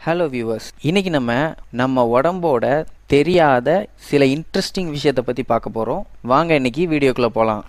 hello viewers இன்னைக்கு நம்ம நம்ம உடம்போட தெரியாத சில இன்ட்ரெஸ்டிங் விஷயத்தை பற்றி பார்க்க போகிறோம் வாங்க இன்னைக்கு வீடியோக்குள்ளே போகலாம்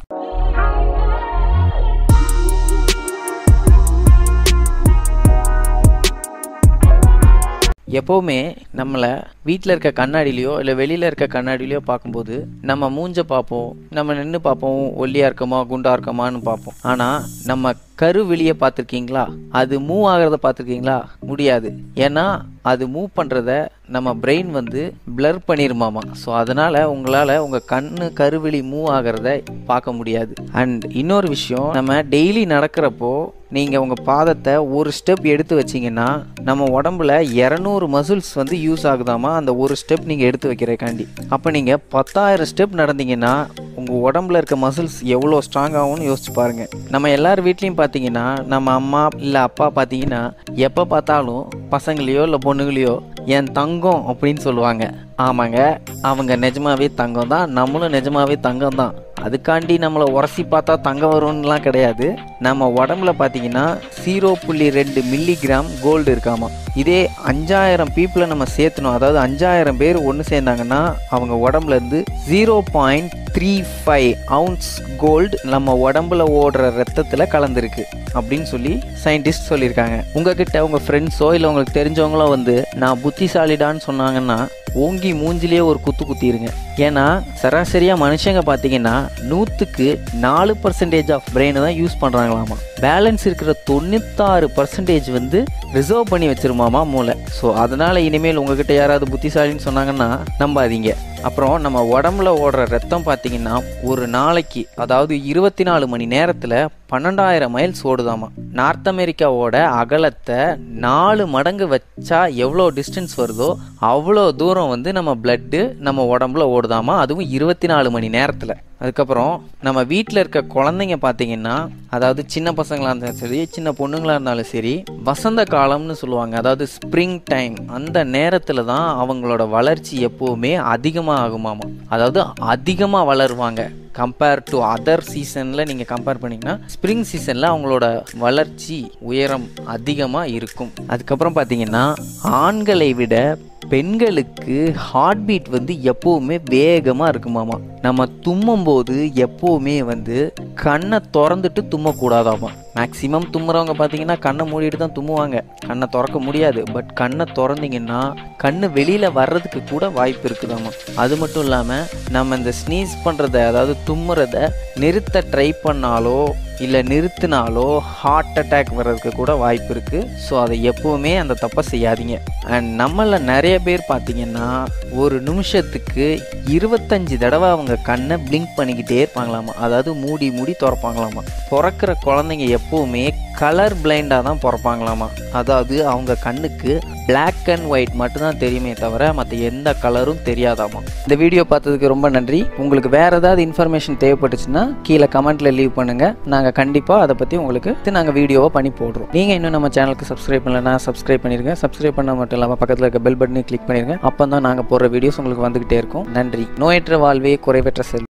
எப்போவுமே நம்மளை வீட்டில் இருக்க கண்ணாடிலையோ இல்லை வெளியில் இருக்க கண்ணாடிலையோ பார்க்கும்போது நம்ம மூஞ்ச பார்ப்போம் நம்ம நின்று பார்ப்போம் ஒல்லியாக இருக்கோமா குண்டா இருக்கோமான்னு பார்ப்போம் ஆனால் நம்ம கரு வெளியே பார்த்துருக்கீங்களா அது மூவ் ஆகிறத பார்த்துருக்கீங்களா முடியாது ஏன்னா அது மூவ் பண்ணுறத நம்ம பிரெயின் வந்து பிளர் பண்ணிருமாமா ஸோ அதனால் உங்களால் உங்கள் கண்ணு கருவிழி மூவ் ஆகிறத பார்க்க முடியாது அண்ட் இன்னொரு விஷயம் நம்ம டெய்லி நடக்கிறப்போ நீங்கள் உங்கள் பாதத்தை ஒரு ஸ்டெப் எடுத்து வச்சிங்கன்னா நம்ம உடம்புல இரநூறு மசில்ஸ் வந்து யூஸ் ஆகுதாமா அந்த ஒரு ஸ்டெப் நீங்கள் எடுத்து வைக்கிறக்காண்டி அப்போ நீங்கள் பத்தாயிரம் ஸ்டெப் நடந்தீங்கன்னா உங்கள் உடம்புல இருக்க மசில்ஸ் எவ்வளோ ஸ்ட்ராங் ஆகும்னு யோசிச்சு பாருங்கள் நம்ம எல்லார் வீட்லேயும் பார்த்தீங்கன்னா நம்ம அம்மா இல்லை அப்பா பார்த்தீங்கன்னா எப்போ பார்த்தாலும் பசங்களையோ இல்லை பொண்ணுங்களையோ என் தங்கம் அப்படின்னு சொல்லுவாங்க ஆமாங்க அவங்க நிஜமாவே தங்கம் தான் நம்மளும் நிஜமாவே தங்கம் தான் அதுக்காண்டி நம்மளை உரசி பார்த்தா தங்கம் வரும்னுலாம் கிடையாது நம்ம உடம்புல பார்த்தீங்கன்னா ஜீரோ புள்ளி ரெண்டு மில்லிகிராம் கோல்டு இருக்காமா இதே அஞ்சாயிரம் பீப்புளை நம்ம சேர்த்தணும் அதாவது அஞ்சாயிரம் பேர் ஒன்று சேர்ந்தாங்கன்னா அவங்க உடம்புல இருந்து zero point three five ounce gold நம்ம உடம்புல ஓடுற ரத்தத்தில் கலந்துருக்கு அப்படின்னு சொல்லி சயின்டிஸ்ட் சொல்லியிருக்காங்க உங்ககிட்ட உங்கள் ஃப்ரெண்ட்ஸோ இல்லை உங்களுக்கு தெரிஞ்சவங்களோ வந்து நான் புத்திசாலிடான்னு சொன்னாங்கன்னா ஓங்கி மூஞ்சிலேயே ஒரு குத்து குத்திடுங்க ஏன்னா சராசரியாக மனுஷங்க பார்த்தீங்கன்னா நூற்றுக்கு நாலு பர்சன்டேஜ் ஆஃப் பிரெயினை தான் யூஸ் பண்ணுறாங்களாமா பேலன்ஸ் இருக்கிற தொண்ணூத்தாறு பர்சன்டேஜ் வந்து ரிசர்வ் பண்ணி வச்சிருமாமா மூளை ஸோ அதனால் இனிமேல் உங்ககிட்ட யாராவது புத்திசாலின்னு சொன்னாங்கன்னா நம்பாதீங்க அப்புறம் நம்ம உடம்புல ஓடுற ரத்தம் பார்த்தீங்கன்னா ஒரு நாளைக்கு அதாவது இருபத்தி நாலு மணி நேரத்தில் பன்னெண்டாயிரம் மைல்ஸ் ஓடுதாமா நார்த் அமெரிக்காவோட அகலத்தை நாலு மடங்கு வச்சா எவ்வளோ டிஸ்டன்ஸ் வருதோ அவ்வளோ தூரம் வந்து நம்ம பிளட்டு நம்ம உடம்புல ஓடுதாமா அதுவும் இருபத்தி நாலு மணி நேரத்தில் அதுக்கப்புறம் நம்ம வீட்டில் இருக்க குழந்தைங்க பார்த்தீங்கன்னா அதாவது சின்ன பசங்களாக இருந்தாலும் சரி சின்ன பொண்ணுங்களாக இருந்தாலும் சரி வசந்த காலம்னு சொல்லுவாங்க அதாவது ஸ்ப்ரிங் டைம் அந்த நேரத்தில் தான் அவங்களோட வளர்ச்சி எப்போவுமே அதிகமாக ஆகுமாமா அதாவது அதிகமாக வளருவாங்க கம்பேர் டு அதர் சீசனில் நீங்கள் கம்பேர் பண்ணிங்கன்னா ஸ்ப்ரிங் சீசனில் அவங்களோட வளர்ச்சி உயரம் அதிகமாக இருக்கும் அதுக்கப்புறம் பார்த்தீங்கன்னா ஆண்களை விட பெண்களுக்கு ஹார்ட் பீட் வந்து எப்போவுமே வேகமாக இருக்குமாமா நம்ம தும்மும் போது எப்போவுமே வந்து கண்ணை திறந்துட்டு தும்மக்கூடாதாமா மேக்ஸிமம் தும்முறவங்க பார்த்தீங்கன்னா கண்ணை மூடிட்டு தான் தும்முவாங்க கண்ணை திறக்க முடியாது பட் கண்ணை திறந்தீங்கன்னா கண்ணு வெளியில் வர்றதுக்கு கூட வாய்ப்பு இருக்குதாமா அது மட்டும் இல்லாமல் நம்ம இந்த ஸ்னீஸ் பண்ணுறத அதாவது தும்முறத நிறுத்த ட்ரை பண்ணாலோ இல்லை நிறுத்தினாலோ ஹார்ட் அட்டாக் வர்றதுக்கு கூட வாய்ப்பு இருக்குது ஸோ அதை எப்போவுமே அந்த தப்பை செய்யாதீங்க அண்ட் நம்மள நிறைய பேர் பார்த்தீங்கன்னா ஒரு நிமிஷத்துக்கு இருபத்தஞ்சி தடவை அவங்க கண்ணை பிளிங்க் பண்ணிக்கிட்டே இருப்பாங்களாமா அதாவது மூடி மூடி திறப்பாங்களாமா பிறக்கிற குழந்தைங்க எப்போவுமே கலர் பிளைண்டாக தான் பிறப்பாங்களாமா அதாவது அவங்க கண்ணுக்கு பிளாக் அண்ட் ஒயிட் மட்டும்தான் தெரியுமே தவிர மற்ற எந்த கலரும் தெரியாதாமா இந்த வீடியோ பார்த்ததுக்கு ரொம்ப நன்றி உங்களுக்கு வேற ஏதாவது இன்ஃபர்மேஷன் தேவைப்பட்டுச்சுன்னா கீழே கமெண்ட்ல லீவ் பண்ணுங்க நாங்கள் கண்டிப்பாக அதை பற்றி உங்களுக்கு நாங்கள் வீடியோவை பண்ணி போடுறோம் நீங்கள் இன்னும் நம்ம சேனலுக்கு சப்ஸ்கிரைப் பண்ணலன்னா சப்ஸ்கிரைப் பண்ணிருங்க சப்ஸ்கிரைப் பண்ண மட்டும் இல்லாமல் பக்கத்தில் இருக்க பெல் பட்டனை கிளிக் பண்ணிருங்க அப்போ தான் நாங்கள் போடுற வீடியோஸ் உங்களுக்கு வந்துகிட்டே இருக்கும் நன்றி நோயற்ற வாழ்வே குறைவற்ற செல்